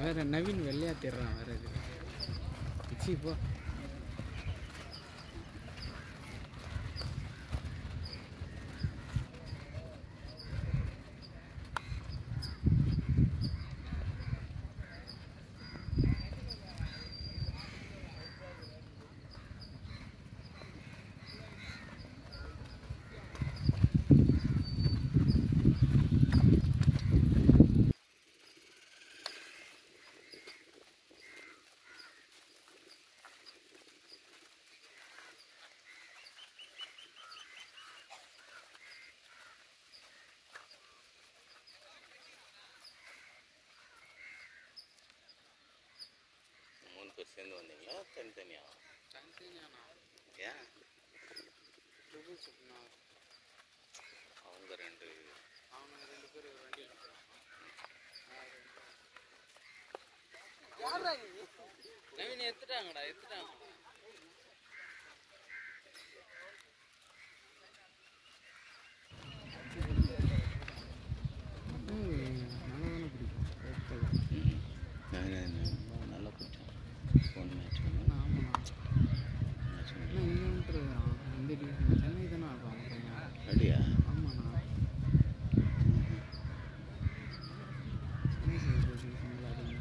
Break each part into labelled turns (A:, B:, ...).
A: வேற நவீன் வெள்ளையா தேடுறான் வேற இது பிச்சி போ
B: மூணு பேர் சேர்ந்து வந்தீங்களா தனித்தனியா
A: தனித்தனியாண்ணா
B: ஏன்
A: ட்ரிபிள் ஷிப்ண்ணா
B: அவங்க ரெண்டு
A: அவனுங்க ரெண்டு பேர் ஒரு வண்டியில் நவீன் எடுத்துட்டாங்கடா எடுத்துட்டாங்க நல்லா பிடிக்கும்
B: ம். நான் நான் நல்லா பிடிச்சேன் ஃபோன் மேட்ச்
A: ஆமாண்ணா
B: மேட்ச்
A: ஆனால் இங்கே வந்துட்டுருக்கான் இந்த டிவிஷன் சென்னை தானே ஆடுறான் அவன் பையன்
B: அப்படியா
A: ஆமாண்ணா சென்னை சைடு டிவிஷனில் ஆடுங்க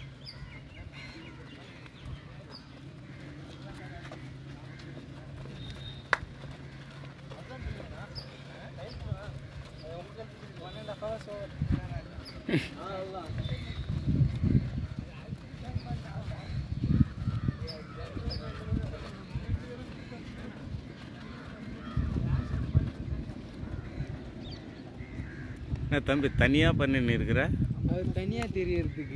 B: என்ன தம்பி தனியாக பண்ணின்னு இருக்கிற
A: அது தனியாக தெரியறதுக்கு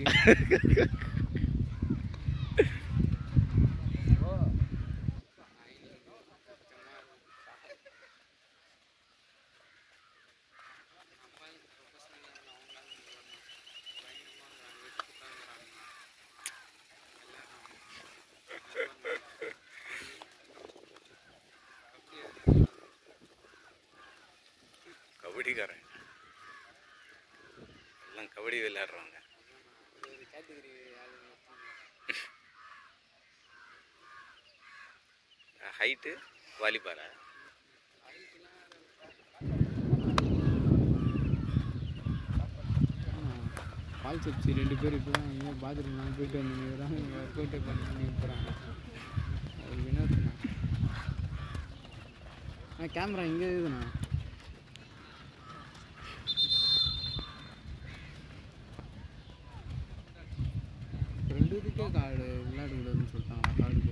B: கபடிக்காரன் எல்லாம் கபடி விளையாடுறாங்க
A: ஒரு கேட்டகரி ஆளுங்க
B: ஹைட்டு வாலிபாரா
A: பால் சப்சி ரெண்டு பேர் இப்போ தான் எங்கேயோ பாத்ரூம்லாம் போயிட்டு வந்துருக்குறாங்க ஒர்க் அவுட்டே பண்ணி போகிறாங்க அது வினோத்ண்ணா ஆ கேமரா இங்கே இருக்குதுண்ணா ரெண்டு இதுக்கே கார்டு விளையாடக்கூடாதுன்னு சொல்லிட்டாங்க கார்டுக்கு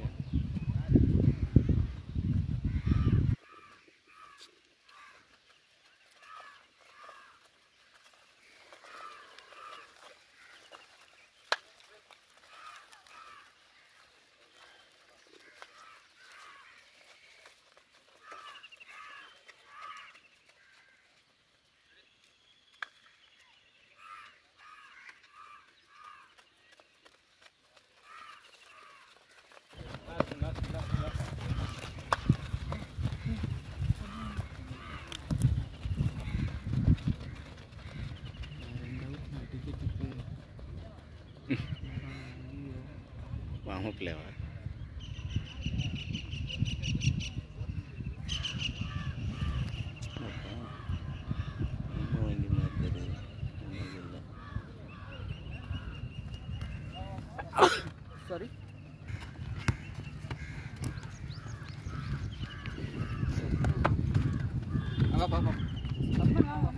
A: ரெண்டு அவுட்ண்ணா டிக்கெட்டுக்கு
B: வாங்க பிள்ளைவா ரொம்ப வண்டி மாதிரி இருக்குது ஒன்றும் இல்லை
A: சாரி அங்கே பாப்போம்